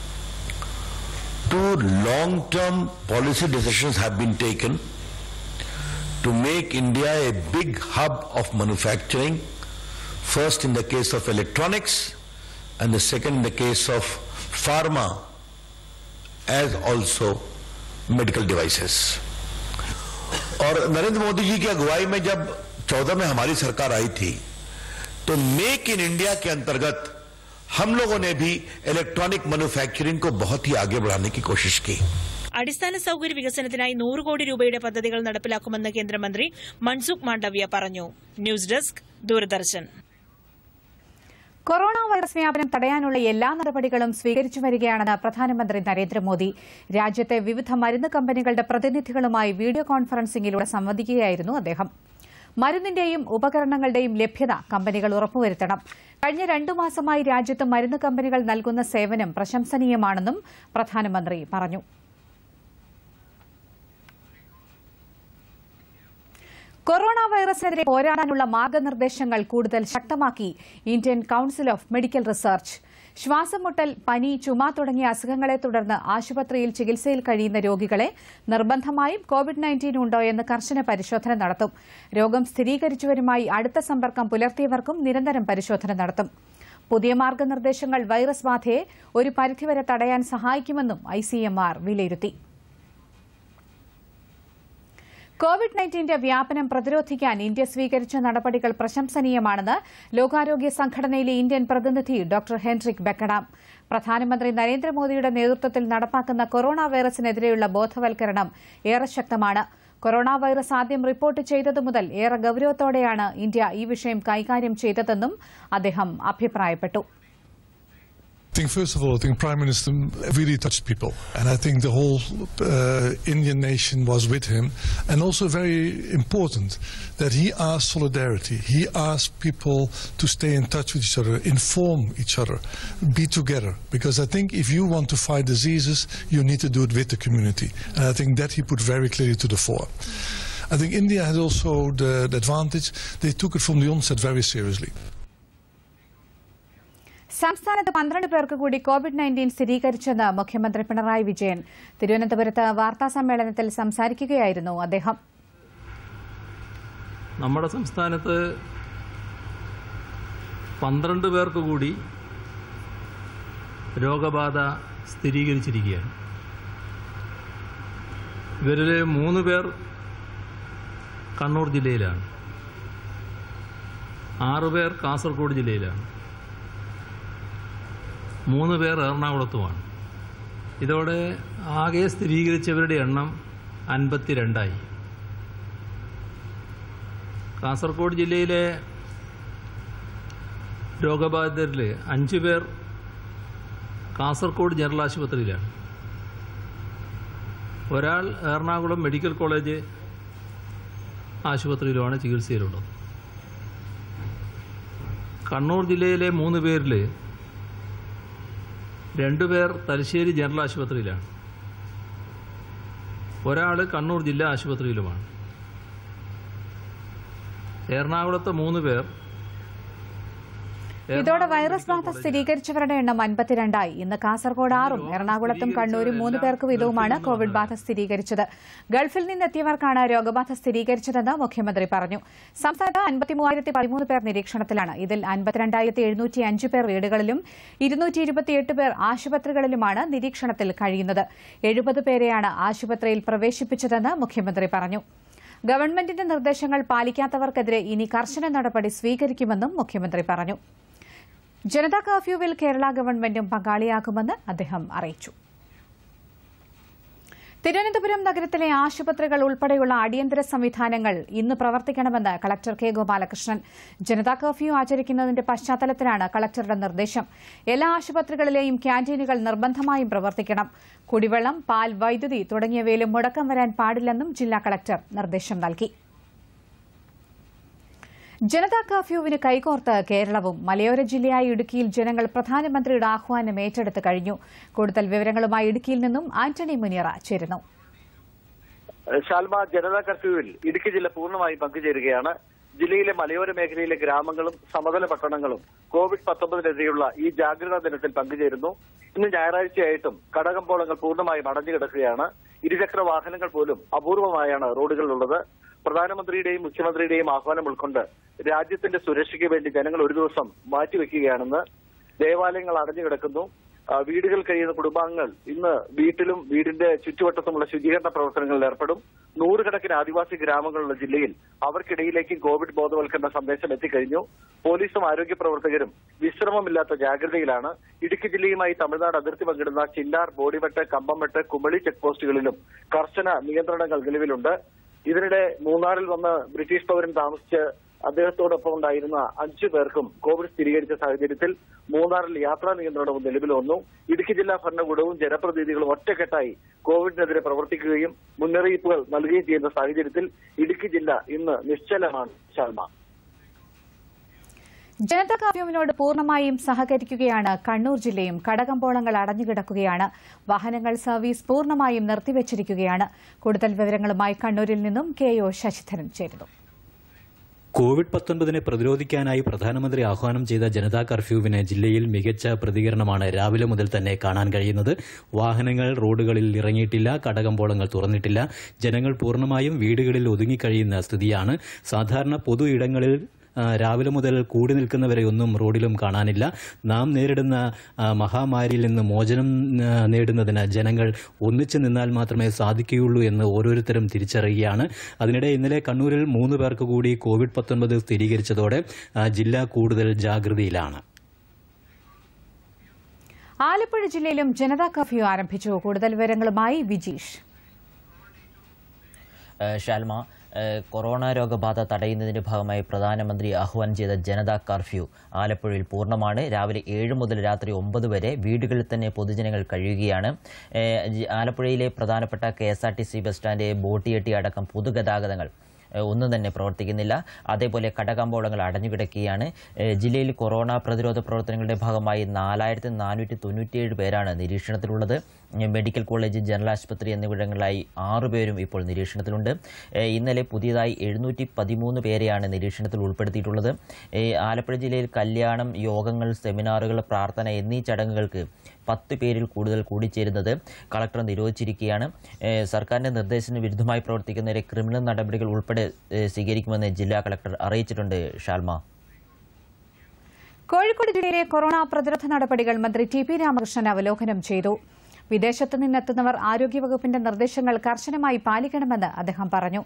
Speaker 13: to long term policy decisions have been taken to make India a big hub of manufacturing first in the case of electronics and the second in the case of pharma as also medical devices. और नरेंद्र मोदी जी की अगुवाई में जब चौदह में हमारी सरकार आई थी तो मेक इन इंडिया के अंतर्गत हम लोगों ने भी इलेक्ट्रॉनिक मैन्युफैक्चरिंग को बहुत ही आगे बढ़ाने की कोशिश की
Speaker 11: അടിസ്ഥാന സൌകര്യ വികസനത്തിനായി നൂറ് കോടി രൂപയുടെ പദ്ധതികൾ നടപ്പിലാക്കുമെന്ന് കേന്ദ്രമന്ത്രി മൻസുഖ് മാണ്ഡവ്യ പറഞ്ഞു news desk Doordarshan
Speaker 1: corona virus വ്യാപനം തടയാനുള്ള എല്ലാ നടപടികളും സ്വീകരിച്ചു വരികയാണെന്ന് പ്രധാനമന്ത്രി നരേന്ദ്രമോദി രാജ്യത്തെ വിവിധ മരുന്ന് കമ്പനികളുടെ പ്രതിനിധികളുമായി വീഡിയോ കോൺഫറൻസിംഗിലൂടെ സംവദിക്കുകയായിരുന്നു അദ്ദേഹം മരുന്നിന്റെയും ഉപകരണങ്ങളുടെയും ലഭ്യത കമ്പനികൾ ഉറപ്പുവരുത്തണം കഴിഞ്ഞ രണ്ടു മാസമായി രാജ്യത്ത് മരുന്ന് കമ്പനികൾ നൽകുന്ന സേവനം പ്രശംസനീയമാണെന്നും പ്രധാനമന്ത്രി പറഞ്ഞു കൊറോണ വൈറസിനെതിരെ പോരാടാനുള്ള മാർഗനിർദ്ദേശങ്ങൾ കൂടുതൽ ശക്തമാക്കി Indian council of medical research ശ്വാസം മുട്ടൽ പനി ചുമ തുടങ്ങിയ അസുഖങ്ങളെ തുടർന്ന് ആശുപത്രിയിൽ ചികിത്സയിൽ കഴിയുന്ന രോഗികളെ നിർബന്ധമായും കോവിഡ് നയൻറ്റീൻ ഉണ്ടോ എന്ന് കർശന പരിശോധന നടത്തും രോഗം സ്ഥിരീകരിച്ചവരുമായി അടുത്ത സമ്പർക്കം പുലർത്തിയവർക്കും നിരന്തരം പരിശോധന നടത്തും പുതിയ മാർഗനിർദ്ദേശങ്ങൾ വൈറസ് ബാധയെ ഒരു പരിധിവരെ തടയാൻ സഹായിക്കുമെന്നും ഐസിഎംആർ വിലയിരുത്തി കോവിഡ് നയൻറ്റീന്റെ വ്യാപനം പ്രതിരോധിക്കാൻ ഇന്ത്യ സ്വീകരിച്ച നടപടികൾ പ്രശംസനീയമാണെന്ന് ലോകാരോഗ്യ സംഘടനയിലെ ഇന്ത്യൻ പ്രതിനിധി ഡോക്ടർ ഹെൻറിക് ബെക്കഡാം പ്രധാനമന്ത്രി നരേന്ദ്രമോദിയുടെ നേതൃത്വത്തിൽ നടപ്പാക്കുന്ന കൊറോണ വൈറസിനെതിരെയുള്ള ബോധവൽക്കരണം ഏറെ ശക്തമാണ് കൊറോണ വൈറസ് ആദ്യം റിപ്പോർട്ട് ചെയ്തതു മുതൽ ഏറെ ഗൌരവത്തോടെയാണ് ഇന്ത്യ ഈ വിഷയം കൈകാര്യം ചെയ്തതെന്നും അദ്ദേഹം അഭിപ്രായപ്പെട്ടു
Speaker 14: I think first of all, I think Prime Minister really touched people, and I think the whole uh, Indian nation was with him. And also very important that he asked solidarity. He asked people to stay in touch with each other, inform each other, be together. Because I think if you want to fight diseases, you need to do it with the community, and I think that he put very clearly to the fore. I think India has also the, the advantage; they took it from the onset very seriously.
Speaker 1: സംസ്ഥാനത്ത് പന്ത്രണ്ട് പേർക്ക് കൂടി കോവിഡ് നയൻറ്റീൻ സ്ഥിരീകരിച്ചെന്ന് മുഖ്യമന്ത്രി പിണറായി വിജയൻ തിരുവനന്തപുരത്ത് വാർത്താ സമ്മേളനത്തിൽ സംസാരിക്കുകയായിരുന്നു അദ്ദേഹം
Speaker 4: നമ്മുടെ സംസ്ഥാനത്ത് പന്ത്രണ്ട് പേർക്ക് കൂടി രോഗബാധ സ്ഥിരീകരിച്ചിരിക്കുകയാണ് ഇവരിൽ മൂന്ന് പേർ കണ്ണൂർ ജില്ലയിലാണ് ആറുപേർ കാസർഗോഡ് ജില്ലയിലാണ് മൂന്ന് പേർ എറണാകുളത്തുമാണ് ഇതോടെ ആകെ സ്ഥിരീകരിച്ചവരുടെ എണ്ണം അൻപത്തിരണ്ടായി കാസർഗോഡ് ജില്ലയിലെ രോഗബാധിതരിൽ അഞ്ചു പേർ കാസർഗോഡ് ജനറൽ ആശുപത്രിയിലാണ് ഒരാൾ എറണാകുളം മെഡിക്കൽ കോളേജ് ആശുപത്രിയിലുമാണ് ചികിത്സയിലുള്ളത് കണ്ണൂർ ജില്ലയിലെ മൂന്ന് പേരിൽ രണ്ടുപേർ തലശ്ശേരി ജനറൽ ആശുപത്രിയിലാണ് ഒരാൾ കണ്ണൂർ ജില്ലാ ആശുപത്രിയിലുമാണ് എറണാകുളത്ത് മൂന്ന് പേർ
Speaker 1: ഇതോടെ വൈറസ് ബാധ സ്ഥിരീകരിച്ചവരുടെ എണ്ണം അൻപത്തിരണ്ടായി ഇന്ന് കാസർഗോഡ് ആറും എറണാകുളത്തും കണ്ണൂരും മൂന്ന് പേർക്ക് വീതവുമാണ് കോവിഡ് ബാധ സ്ഥിരീകരിച്ചത് ഗൾഫിൽ നിന്നെത്തിയവർക്കാണ് രോഗബാധ സ്ഥിരീകരിച്ചതെന്ന് മുഖ്യമന്ത്രി പറഞ്ഞു സംസ്ഥാനത്ത് അൻപത്തിമൂവായിരത്തി പതിമൂന്ന് പേർ നിരീക്ഷണത്തിലാണ് ഇതിൽ അൻപത്തിരണ്ടായിരത്തി എഴുന്നൂറ്റി അഞ്ച് പേർ വീടുകളിലും ഇരുന്നൂറ്റി ഇരുപത്തിയെട്ട് പേർ ആശുപത്രികളിലുമാണ് നിരീക്ഷണത്തിൽ കഴിയുന്നത് എഴുപത് പേരെയാണ് ആശുപത്രിയിൽ പ്രവേശിപ്പിച്ചതെന്ന് മുഖ്യമന്ത്രി പറഞ്ഞു ഗവൺമെന്റിന്റെ നിർദ്ദേശങ്ങൾ പാലിക്കാത്തവർക്കെതിരെ ഇനി കർശന നടപടി സ്വീകരിക്കുമെന്നും മുഖ്യമന്ത്രി പറഞ്ഞു ജനതാ കർഫ്യൂവിൽ കേരള ഗവൺമെന്റും പങ്കാളിയാകുമെന്ന് അദ്ദേഹം അറിയിച്ചു തിരുവനന്തപുരം നഗരത്തിലെ ആശുപത്രികൾ ഉൾപ്പെടെയുള്ള അടിയന്തര സംവിധാനങ്ങൾ ഇന്ന് പ്രവർത്തിക്കണമെന്ന് collector K Gopalakrishnan Janata curfew ആചരിക്കുന്നതിന്റെ പശ്ചാത്തലത്തിലാണ് കളക്ടറുടെ നിർദ്ദേശം എല്ലാ ആശുപത്രികളിലെയും ക്യാന്റീനുകൾ നിർബന്ധമായും പ്രവർത്തിക്കണം കുടിവെള്ളം പാൽ വൈദ്യുതി തുടങ്ങിയവയിലും മുടക്കം വരാൻ പാടില്ലെന്നും ജില്ലാ കളക്ടർ നിർദ്ദേശം നൽകി ജനതാ കർഫ്യൂവിന് കൈകോർത്ത് കേരളവും മലയോര ജില്ലയായ ഇടുക്കിയിൽ ജനങ്ങൾ പ്രധാനമന്ത്രിയുടെ ആഹ്വാനം ഏറ്റെടുത്ത് കഴിഞ്ഞു കൂടുതൽ വിവരങ്ങളുമായി ഇടുക്കിയിൽ നിന്നും ആന്റണി മുനിയറ ചേരുന്നു
Speaker 15: ഷാൽമ ജനതാ കർഫ്യൂവിൽ ഇടുക്കി ജില്ല പൂർണ്ണമായി പങ്കുചേരുകയാണ് ജില്ലയിലെ മലയോര മേഖലയിലെ ഗ്രാമങ്ങളും സമതല പട്ടണങ്ങളും കോവിഡ് പത്തൊമ്പതിനെതിരെയുള്ള ഈ ജാഗ്രതാ ദിനത്തിൽ പങ്കുചേരുന്നു ഇന്ന് ഞായറാഴ്ചയായിട്ടും കടകമ്പോളങ്ങൾ പൂർണ്ണമായും അടഞ്ഞു കിടക്കുകയാണ് ഇരുചക്ര വാഹനങ്ങൾ പോലും അപൂർവമായാണ് റോഡുകളിലുള്ളത് പ്രധാനമന്ത്രിയുടെയും മുഖ്യമന്ത്രിയുടെയും ആഹ്വാനം ഉൾക്കൊണ്ട് രാജ്യത്തിന്റെ സുരക്ഷയ്ക്ക് വേണ്ടി ജനങ്ങൾ ഒരു ദിവസം മാറ്റിവെക്കുകയാണെന്ന് ദേവാലയങ്ങൾ അടഞ്ഞു കിടക്കുന്നു ആ, വീടുകൾ കഴിയുന്ന കുടുംബാംഗങ്ങൾ ഇന്ന് വീട്ടിലും വീടിന്റെ ചുറ്റുവട്ടത്തുമുള്ള ശുചീകരണ പ്രവർത്തനങ്ങളിൽ ഏർപ്പെടും നൂറുകണക്കിന് ആദിവാസി ഗ്രാമങ്ങളുള്ള ജില്ലയിൽ അവർക്കിടയിലേക്ക് കോവിഡ് ബോധവൽക്കരണ സന്ദേശം എത്തിക്കഴിഞ്ഞു പോലീസും ആരോഗ്യ പ്രവർത്തകരും വിശ്രമമില്ലാത്ത ജാഗ്രതയിലാണ് ഇടുക്കി ജില്ലയുമായി തമിഴ്നാട് അതിർത്തി പങ്കിടുന്ന ചില്ലാർ ബോഡിമെട്ട് കമ്പംമെട്ട് കുമളി ചെക്ക് പോസ്റ്റുകളിലും കർശന നിയന്ത്രണങ്ങൾ നിലവിലുണ്ട് ഇതിനിടെ മൂന്നാറിൽ വന്ന് ബ്രിട്ടീഷ് പൗരൻ താമസിച്ച് അദ്ദേഹത്തോടൊപ്പം ഉണ്ടായിരുന്ന അഞ്ചു പേർക്കും കോവിഡ് സ്ഥിരീകരിച്ച സാഹചര്യത്തിൽ മൂന്നാറിൽ യാത്രാ നിയന്ത്രണവും നിലവിൽ വന്നു ഇടുക്കി ജില്ലാ ഭരണകൂടവും ജനപ്രതിനിധികളും ഒറ്റക്കെട്ടായി കോവിഡിനെതിരെ പ്രവർത്തിക്കുകയും മുന്നറിയിപ്പുകൾ നൽകുകയും ചെയ്യുന്ന സാഹചര്യത്തിൽ ഇടുക്കി ജില്ല ഇന്ന് നിശ്ചലമാണ് ശർമ്മ
Speaker 1: ജനതാ കർഫ്യൂവിനോട് പൂർണ്ണമായും സഹകരിക്കുകയാണ് കണ്ണൂർ ജില്ലയും കടകമ്പോളങ്ങൾ അടഞ്ഞുകിടക്കുകയാണ് വാഹനങ്ങൾ സർവീസ് പൂർണ്ണമായും നിർത്തിവച്ചിരിക്കുകയാണ് കൂടുതൽ വിവരങ്ങളുമായി കണ്ണൂരിൽ നിന്നും കെ ഒ ശശിധരൻ ചേരുന്നു
Speaker 16: കോവിഡ് പത്തൊൻപതിനെ പ്രതിരോധിക്കാനായി പ്രധാനമന്ത്രി ആഹ്വാനം ചെയ്ത ജനതാ കർഫ്യൂവിന് ജില്ലയിൽ മികച്ച പ്രതികരണമാണ് രാവിലെ മുതൽ തന്നെ കാണാൻ കഴിയുന്നത് വാഹനങ്ങൾ റോഡുകളിൽ ഇറങ്ങിയിട്ടില്ല കടകമ്പോളങ്ങൾ തുറന്നിട്ടില്ല ജനങ്ങൾ പൂർണ്ണമായും വീടുകളിൽ ഒതുങ്ങിക്കഴിയുന്ന സ്ഥിതിയാണ് സാധാരണ പൊതു ഇടങ്ങളിൽ ആ, രാവിലെ മുതൽ കൂടി നിൽക്കുന്നവരെ ഒന്നും റോഡിലും കാണാനില്ല നാം നേരിടുന്ന ആ, മഹാമാരിയിൽ നിന്ന് മോചനം ആ, നേടുന്നതിന് ജനങ്ങൾ ഒന്നിച്ചു നിന്നാൽ മാത്രമേ സാധിക്കുകയുള്ളൂ എന്ന് ഓരോരുത്തരും തിരിച്ചറിയുകയാണ് അതിനിടെ ഇന്നലെ കണ്ണൂരിൽ മൂന്ന് പേർക്ക് കൂടി കോവിഡ് പത്തൊൻപത് സ്ഥിരീകരിച്ചതോടെ ആ, ജില്ല കൂടുതൽ ജാഗ്രതയിലാണ്
Speaker 1: ആലപ്പുഴ ജില്ലയിലും ജനതാ കർഫ്യൂ ആരംഭിച്ചു കൂടുതൽ വിവരങ്ങളുമായി വിജീഷ്
Speaker 17: ഏഹ് ഷാൽമ ഏഹ് കൊറോണ രോഗബാധ തടയുന്നതിന്റെ ഭാഗമായി പ്രധാനമന്ത്രി ആഹ്വാനം ചെയ്ത ജനതാ കർഫ്യൂ ആലപ്പുഴയിൽ പൂർണ്ണമാണ് രാവിലെ ഏഴ് മുതൽ രാത്രി ഒമ്പത് വരെ വീടുകളിൽ തന്നെ പൊതുജനങ്ങൾ കഴിയുകയാണ് ഏഹ് ജി- ആലപ്പുഴയിലെ പ്രധാനപ്പെട്ട K S R T C bus stand boat jetty അടക്കം പൊതുഗതാഗതങ്ങൾ ഏഹ് ഒന്നും തന്നെ പ്രവർത്തിക്കുന്നില്ല അതേപോലെ കടകമ്പോളങ്ങൾ അടഞ്ഞുകിടക്കുകയാണ് ഏഹ് ജില്ലയിൽ കൊറോണ പ്രതിരോധ പ്രവർത്തനങ്ങളുടെ ഭാഗമായി നാലായിരത്തി നാനൂറ്റി തൊണ്ണൂറ്റിയേഴ് പേരാണ് നിരീക്ഷണത്തിലുള്ളത് ഏഹ് മെഡിക്കൽ കോളേജ് ജനറൽ ആശുപത്രി എന്നിവിടങ്ങളിലായി ആറുപേരും ഇപ്പോൾ നിരീക്ഷണത്തിലുണ്ട് ഏഹ് ഇന്നലെ പുതിയതായി എഴുന്നൂറ്റി പതിമൂന്ന് പേരെയാണ് നിരീക്ഷണത്തിൽ ഉൾപ്പെടുത്തിയിട്ടുള്ളത് ഏഹ് ആലപ്പുഴ ജില്ലയിൽ കല്യാണം യോഗങ്ങൾ സെമിനാറുകൾ പ്രാർത്ഥന എന്നീ ചടങ്ങുകൾക്ക് പത്ത് പേരിൽ കൂടുതൽ കൂടിച്ചേരുന്നത് കളക്ടർ നിരോധിച്ചിരിക്കുകയാണ് ഏഹ് സർക്കാരിന്റെ നിർദ്ദേശത്തിന് വിരുദ്ധമായി പ്രവർത്തിക്കുന്നവരെ ക്രിമിനൽ നടപടികൾ ഉൾപ്പെടെ ഏഹ് സ്വീകരിക്കുമെന്ന് ജില്ലാ കളക്ടർ അറിയിച്ചിട്ടുണ്ട് ഷാൽമ
Speaker 1: കോഴിക്കോട് ജില്ലയിലെ കൊറോണ പ്രതിരോധ നടപടികൾ മന്ത്രി ടി പി രാമകൃഷ്ണൻ അവലോകനം ചെയ്തു വിദേശത്തു നിന്നെത്തുന്നവർ ആരോഗ്യവകുപ്പിന്റെ നിർദ്ദേശങ്ങൾ കർശനമായി പാലിക്കണമെന്ന് അദ്ദേഹം പറഞ്ഞു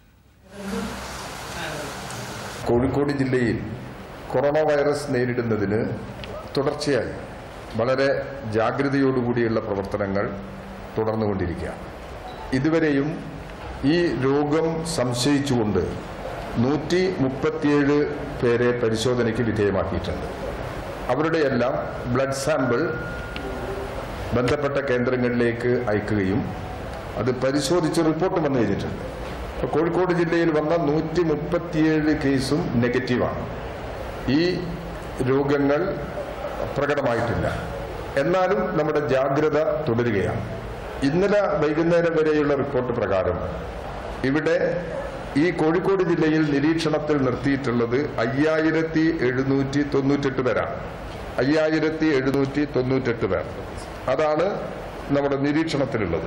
Speaker 18: കോഴിക്കോട് ജില്ലയിൽ കൊറോണ വൈറസ് നേരിടുന്നതിന് തുടർച്ചയായി വളരെ ജാഗ്രതയോടുകൂടിയുള്ള പ്രവർത്തനങ്ങൾ തുടർന്നുകൊണ്ടിരിക്കുകയാണ് ഇതുവരെയും ഈ രോഗം സംശയിച്ചുകൊണ്ട് നൂറ്റി മുപ്പത്തിയേഴ് പേരെ പരിശോധനയ്ക്ക് വിധേയമാക്കിയിട്ടുണ്ട് അവരുടെയെല്ലാം ബ്ലഡ് സാമ്പിൾ ബന്ധപ്പെട്ട കേന്ദ്രങ്ങളിലേക്ക് അയക്കുകയും അത് പരിശോധിച്ച് റിപ്പോർട്ട് വന്നു കഴിഞ്ഞിട്ടുണ്ട് അപ്പോൾ കോഴിക്കോട് ജില്ലയിൽ വന്ന നൂറ്റി മുപ്പത്തിയേഴ് കേസും നെഗറ്റീവാണ് ഈ രോഗങ്ങൾ പ്രകടമായിട്ടില്ല എന്നാലും നമ്മുടെ ജാഗ്രത തുടരുകയാണ് ഇന്നലെ വൈകുന്നേരം വരെയുള്ള റിപ്പോർട്ട് പ്രകാരം ഇവിടെ ഈ കോഴിക്കോട് ജില്ലയിൽ നിരീക്ഷണത്തിൽ നിർത്തിയിട്ടുള്ളത് അയ്യായിരത്തി എഴുന്നൂറ്റി തൊണ്ണൂറ്റെട്ട് പേരാണ് അയ്യായിരത്തി എഴുന്നൂറ്റി തൊണ്ണൂറ്റെട്ട് പേർ അതാണ് നമ്മുടെ നിരീക്ഷണത്തിലുള്ളത്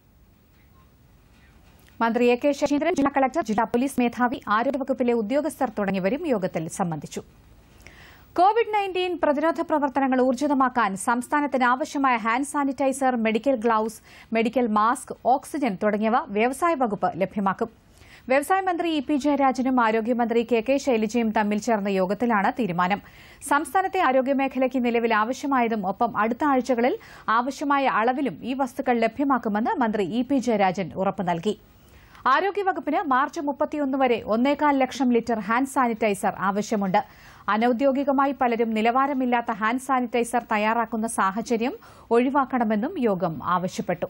Speaker 1: മന്ത്രി എ കെ ശശീന്ദ്രൻ ജില്ലാ കളക്ടർ ജില്ലാ പോലീസ് മേധാവി ആരോഗ്യവകുപ്പിലെ ഉദ്യോഗസ്ഥർ തുടങ്ങിയവരും യോഗത്തിൽ സംബന്ധിച്ചു കോവിഡ് നയൻറ്റീൻ പ്രതിരോധ പ്രവർത്തനങ്ങൾ ഊർജിതമാക്കാൻ സംസ്ഥാനത്തിന് ആവശ്യമായ hand sanitiser medical gloves medical mask oxygen തുടങ്ങിയവ വ്യവസായ വകുപ്പ് ലഭ്യമാക്കും വ്യവസായ മന്ത്രി ഇ പി ജയരാജനും ആരോഗ്യമന്ത്രി കെ കെ ശൈലജയും തമ്മിൽ ചേർന്ന യോഗത്തിലാണ് തീരുമാനം സംസ്ഥാനത്തെ ആരോഗ്യമേഖലയ്ക്ക് നിലവിൽ ആവശ്യമായതും ഒപ്പം അടുത്ത ആഴ്ചകളിൽ ആവശ്യമായ അളവിലും ഈ വസ്തുക്കൾ ലഭ്യമാക്കുമെന്ന് മന്ത്രി ഇ പി ജയരാജൻ ഉറപ്പു നൽകി ആരോഗ്യവകുപ്പിന് മാർച്ച് മുപ്പത്തിയൊന്ന് വരെ ഒന്നേകാൽ ലക്ഷം ലിറ്റർ ഹാൻഡ് സാനിറ്റൈസർ ആവശ്യമുണ്ട് അനൌദ്യോഗികമായി പലരും നിലവാരമില്ലാത്ത ഹാൻഡ് സാനിറ്റൈസർ തയ്യാറാക്കുന്ന സാഹചര്യം ഒഴിവാക്കണമെന്നും യോഗം ആവശ്യപ്പെട്ടു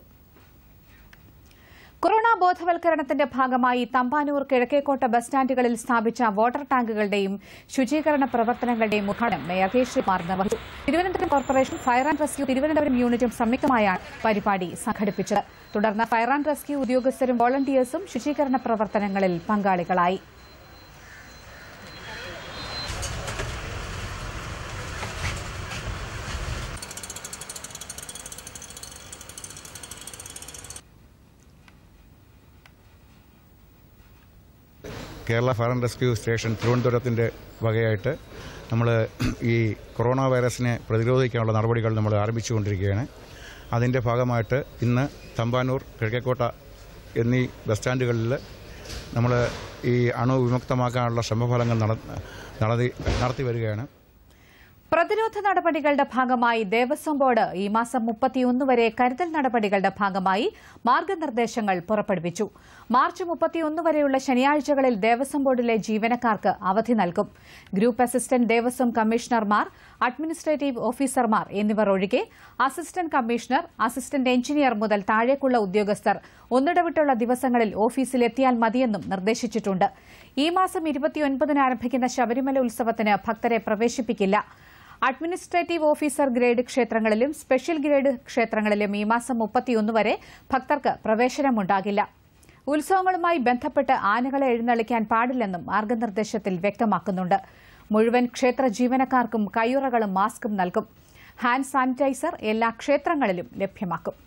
Speaker 1: കൊറോണ ബോധവൽക്കരണത്തിന്റെ ഭാഗമായി തമ്പാനൂർ കിഴക്കേക്കോട്ട ബസ് സ്റ്റാൻഡുകളിൽ സ്ഥാപിച്ച വാട്ടർ ടാങ്കുകളുടെയും ശുചീകരണ പ്രവർത്തനങ്ങളുടെയും ഉദ്ഘാടനം മേയർ കെ ശ്രീകുമാർ നിർവഹിച്ചു Thiruvananthapuram corporation fire and rescue Thiruvananthapuram യൂണിറ്റും സംയുക്തമായാണ് പരിപാടി സംഘടിപ്പിച്ചത് തുടർന്ന് ഫയർ ആൻഡ് റെസ്ക്യൂ ഉദ്യോഗസ്ഥരും വോളണ്ടിയേഴ്സും ശുചീകരണ പ്രവർത്തനങ്ങളിൽ പങ്കാളികളായി
Speaker 19: Kerala fire and rescue station തിരുവനന്തപുരത്തിൻ്റെ വകയായിട്ട് നമ്മൾ ഈ കൊറോണ വൈറസിനെ പ്രതിരോധിക്കാനുള്ള നടപടികൾ നമ്മൾ ആരംഭിച്ചുകൊണ്ടിരിക്കുകയാണ് അതിൻ്റെ ഭാഗമായിട്ട് ഇന്ന് തമ്പാനൂർ കിഴക്കേക്കോട്ട എന്നീ ബസ് സ്റ്റാൻഡുകളിൽ നമ്മൾ ഈ അണുവിമുക്തമാക്കാനുള്ള ശ്രമഫലങ്ങൾ നട- നടത്തി നടത്തി വരികയാണ്
Speaker 1: പ്രതിരോധ നടപടികളുടെ ഭാഗമായി ദേവസ്വം ബോർഡ് ഈ മാസം മുപ്പത്തിയൊന്ന് വരെ കരുതൽ നടപടികളുടെ ഭാഗമായി മാർഗനിർദ്ദേശങ്ങൾ പുറപ്പെടുവിച്ചു മാർച്ച് മുപ്പത്തിയൊന്ന് വരെയുള്ള ശനിയാഴ്ചകളിൽ ദേവസ്വം ബോർഡിലെ ജീവനക്കാർക്ക് അവധി നൽകും ഗ്രൂപ്പ് അസിസ്റ്റന്റ് ദേവസ്വം കമ്മീഷണർമാർ അഡ്മിനിസ്ട്രേറ്റീവ് ഓഫീസർമാർ എന്നിവർ ഒഴികെ അസിസ്റ്റന്റ് കമ്മീഷണർ അസിസ്റ്റന്റ് എഞ്ചിനീയർ മുതൽ താഴേക്കുള്ള ഉദ്യോഗസ്ഥർ ഒന്നിടവിട്ടുള്ള ദിവസങ്ങളിൽ ഓഫീസിലെത്തിയാൽ മതിയെന്നും നിർദ്ദേശിച്ചിട്ടുണ്ട് ഈ മാസം ഇരുപത്തിയൊൻപതിന് ആരംഭിക്കുന്ന ശബരിമല ഉത്സവത്തിന് ഭക്തരെ പ്രവേശിപ്പിക്കില്ല അഡ്മിനിസ്ട്രേറ്റീവ് ഓഫീസർ ഗ്രേഡ് ക്ഷേത്രങ്ങളിലും സ്പെഷ്യൽ ഗ്രേഡ് ക്ഷേത്രങ്ങളിലും ഈ മാസം മുപ്പത്തിയൊന്ന് വരെ ഭക്തർക്ക് പ്രവേശനമുണ്ടാകില്ല ഉത്സവങ്ങളുമായി ബന്ധപ്പെട്ട് ആനകളെ എഴുന്നള്ളിക്കാൻ പാടില്ലെന്നും മാർഗനിർദ്ദേശത്തിൽ വ്യക്തമാക്കുന്നുണ്ട് മുഴുവൻ ക്ഷേത്ര ജീവനക്കാർക്കും കയ്യുറകളും മാസ്കും നൽകും ഹാൻഡ് സാനിറ്റൈസർ എല്ലാ ക്ഷേത്രങ്ങളിലും ലഭ്യമാക്കും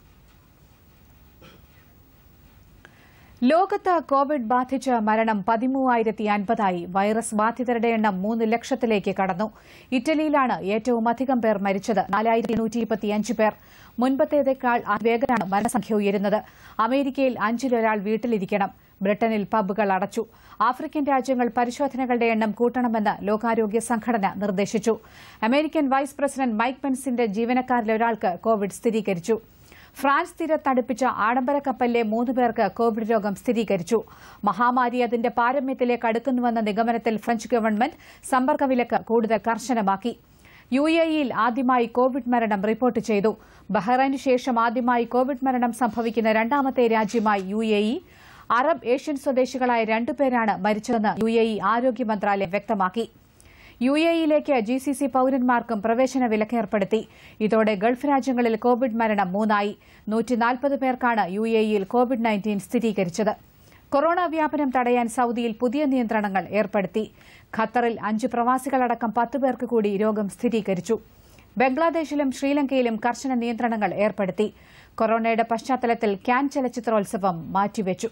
Speaker 1: ലോകത്ത് കോവിഡ് ബാധിച്ച് മരണം പതിമൂവായിരത്തി അൻപതായി വൈറസ് ബാധിതരുടെ എണ്ണം മൂന്ന് ലക്ഷത്തിലേക്ക് കടന്നു ഇറ്റലിയിലാണ് ഏറ്റവും അധികം പേർ മരിച്ചത് നാലായിരത്തി എണ്ണൂറ്റി ഇരുപത്തിയഞ്ച് പേർ മുൻപത്തേതേക്കാൾ വേഗത്തിലാണ് മരണസംഖ്യ ഉയരുന്നത് അമേരിക്കയിൽ അഞ്ചിലൊരാൾ വീട്ടിലിരിക്കണം ബ്രിട്ടനിൽ പബ്ബുകൾ അടച്ചു ആഫ്രിക്കൻ രാജ്യങ്ങൾ പരിശോധനകളുടെ എണ്ണം കൂട്ടണമെന്ന് ലോകാരോഗ്യ സംഘടന നിർദ്ദേശിച്ചു അമേരിക്കൻ വൈസ് പ്രസിഡന്റ് മൈക്ക് പെൻസിന്റെ ജീവനക്കാരിൽ ഒരാൾക്ക് കോവിഡ് സ്ഥിരീകരിച്ചു ഫ്രാൻസ് തീരത്തടുപ്പിച്ച ആഡംബര കപ്പലിലെ മൂന്ന് പേർക്ക് കോവിഡ് രോഗം സ്ഥിരീകരിച്ചു മഹാമാരി അതിന്റെ പാരമ്യത്തിലേക്ക് അടുക്കുന്നുവെന്ന നിഗമനത്തിൽ ഫ്രഞ്ച് ഗവൺമെന്റ് സമ്പർക്കവിലക്ക് കൂടുതൽ കർശനമാക്കി യു എ ഇയിൽ ആദ്യമായി കോവിഡ് മരണം റിപ്പോർട്ട് ചെയ്തു ബഹ്റൈനു ശേഷം ആദ്യമായി കോവിഡ് മരണം സംഭവിക്കുന്ന രണ്ടാമത്തെ രാജ്യമായി U A E Arab Asian സ്വദേശികളായ രണ്ടുപേരാണ് മരിച്ചതെന്ന് യു എ ഇ ആരോഗ്യ മന്ത്രാലയം വ്യക്തമാക്കി യു എ ഇയിലേക്ക് ജി സി സി പൌരന്മാർക്കും പ്രവേശന വിലക്ക് ഏർപ്പെടുത്തി ഇതോടെ ഗൾഫ് രാജ്യങ്ങളിൽ കോവിഡ് മരണം മൂന്നായി നൂറ്റിനാൽപ്പത് പേർക്കാണ് യു എ ഇയിൽ കോവിഡ് നയൻറ്റീൻ സ്ഥിരീകരിച്ചത് കൊറോണ വ്യാപനം തടയാൻ സൌദിയിൽ പുതിയ നിയന്ത്രണങ്ങൾ ഏർപ്പെടുത്തി ഖത്തറിൽ അഞ്ച് പ്രവാസികളടക്കം പത്ത് പേർക്ക് കൂടി രോഗം സ്ഥിരീകരിച്ചു ബംഗ്ലാദേശിലും ശ്രീലങ്കയിലും കർശന നിയന്ത്രണങ്ങൾ ഏർപ്പെടുത്തി കൊറോണയുടെ പശ്ചാത്തലത്തിൽ ക്യാൻ ചലച്ചിത്രോത്സവം മാറ്റിവെച്ചു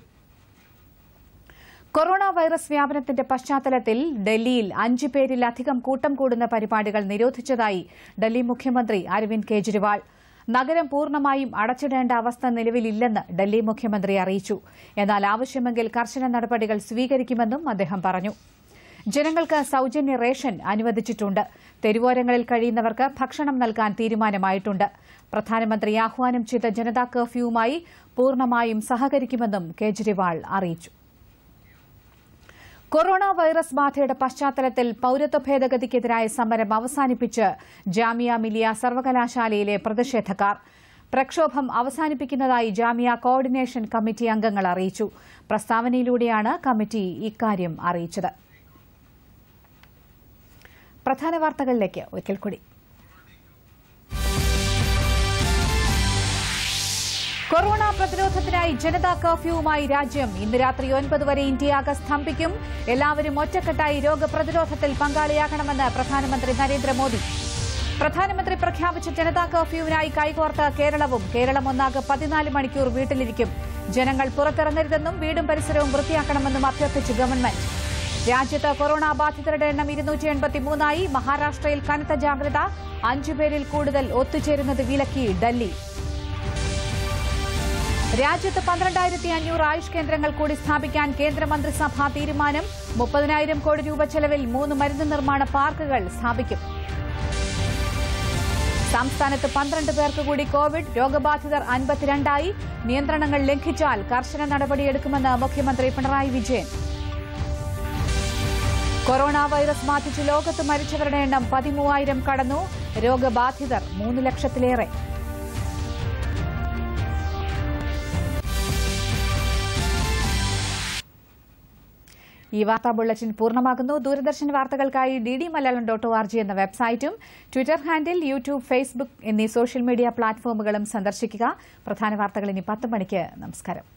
Speaker 1: കൊറോണ വൈറസ് വ്യാപനത്തിന്റെ പശ്ചാത്തലത്തിൽ ഡൽഹിയിൽ അഞ്ച് പേരിലധികം കൂട്ടം കൂടുന്ന പരിപാടികൾ നിരോധിച്ചതായി ഡൽഹി മുഖ്യമന്ത്രി അരവിന്ദ് കെജ്രിവാൾ നഗരം പൂർണ്ണമായും അടച്ചിടേണ്ട അവസ്ഥ നിലവിലില്ലെന്ന് ഡൽഹി മുഖ്യമന്ത്രി അറിയിച്ചു എന്നാൽ ആവശ്യമെങ്കിൽ കർശന നടപടികൾ സ്വീകരിക്കുമെന്നും അദ്ദേഹം പറഞ്ഞു ജനങ്ങൾക്ക് സൌജന്യ റേഷൻ അനുവദിച്ചിട്ടുണ്ട് തെരുവോരങ്ങളിൽ കഴിയുന്നവർക്ക് ഭക്ഷണം നൽകാൻ തീരുമാനമായിട്ടുണ്ട് പ്രധാനമന്ത്രി ആഹ്വാനം ചെയ്ത ജനതാ കർഫ്യൂവുമായി പൂർണ്ണമായും സഹകരിക്കുമെന്നും കേജ്രിവാൾ അറിയിച്ചു കൊറോണ വൈറസ് ബാധയുടെ പശ്ചാത്തലത്തിൽ പൌരത്വ ഭേദഗതിക്കെതിരായ സമരം അവസാനിപ്പിച്ച് ജാമിയ മിലിയ സർവകലാശാലയിലെ പ്രതിഷേധക്കാർ പ്രക്ഷോഭം അവസാനിപ്പിക്കുന്നതായി ജാമിയ കോർഡിനേഷൻ കമ്മിറ്റി അംഗങ്ങൾ അറിയിച്ചു പ്രസ്താവനയിലൂടെയാണ് കമ്മിറ്റി ഇക്കാര്യം അറിയിച്ചത് പ്രധാന വാർത്തകളിലേക്ക് ഒരിക്കൽ കൂടി കൊറോണ പ്രതിരോധത്തിനായി ജനതാ കർഫ്യൂവുമായി രാജ്യം ഇന്ന് രാത്രി ഒൻപത് വരെ ഇന്ത്യയാകെ സ്തംഭിക്കും എല്ലാവരും ഒറ്റക്കെട്ടായി രോഗപ്രതിരോധത്തിൽ പങ്കാളിയാകണമെന്ന് പ്രധാനമന്ത്രി നരേന്ദ്രമോദി പ്രധാനമന്ത്രി പ്രഖ്യാപിച്ച ജനതാ കർഫ്യൂവിനായി കൈകോർത്ത കേരളവും കേരളം ഒന്നാകെ പതിനാല് മണിക്കൂർ വീട്ടിലിരിക്കും ജനങ്ങൾ പുറത്തിറങ്ങരുതെന്നും വീടും പരിസരവും വൃത്തിയാക്കണമെന്നും അഭ്യർത്ഥിച്ചു ഗവൺമെന്റ് രാജ്യത്ത് കൊറോണ ബാധിതരുടെ എണ്ണം ഇരുന്നൂറ്റി എൺപത്തിമൂന്നായി മഹാരാഷ്ട്രയിൽ കനത്ത ജാഗ്രത അഞ്ചുപേരിൽ കൂടുതൽ ഒത്തുചേരുന്നത് വിലക്കി ഡൽഹി രാജ്യത്ത് പന്ത്രണ്ടായിരത്തി അഞ്ഞൂറ് ആയുഷ് കേന്ദ്രങ്ങൾ കൂടി സ്ഥാപിക്കാൻ കേന്ദ്രമന്ത്രിസഭാ തീരുമാനം മുപ്പതിനായിരം കോടി രൂപ ചെലവിൽ മൂന്ന് മരുന്ന് നിർമ്മാണ പാർക്കുകൾ സ്ഥാപിക്കും സംസ്ഥാനത്ത് പന്ത്രണ്ട് പേർക്ക് കൂടി കോവിഡ് രോഗബാധിതർ അൻപത്തിരണ്ടായി നിയന്ത്രണങ്ങൾ ലംഘിച്ചാൽ കർശന നടപടിയെടുക്കുമെന്ന് മുഖ്യമന്ത്രി പിണറായി വിജയൻ കൊറോണ വൈറസ് ബാധിച്ച് ലോകത്ത് മരിച്ചവരുടെ എണ്ണം പതിമൂവായിരം കടന്നു രോഗബാധിതർ മൂന്ന് ലക്ഷത്തിലേറെ ഈ വാർത്താ ബുള്ളറ്റിൻ പൂർണ്ണമാകുന്നു ദൂരദർശൻ വാർത്തകൾക്കായി D D Malayalam dot O R G എന്ന വെബ്സൈറ്റും ട്വിറ്റർ ഹാൻഡിൽ യൂട്യൂബ് ഫേസ്ബുക്ക് എന്നീ സോഷ്യൽ മീഡിയ പ്ലാറ്റ്ഫോമുകളും സന്ദർശിക്കുക പ്രധാന വാർത്തകൾ ഇനി പത്ത് മണിക്ക് നമസ്കാരം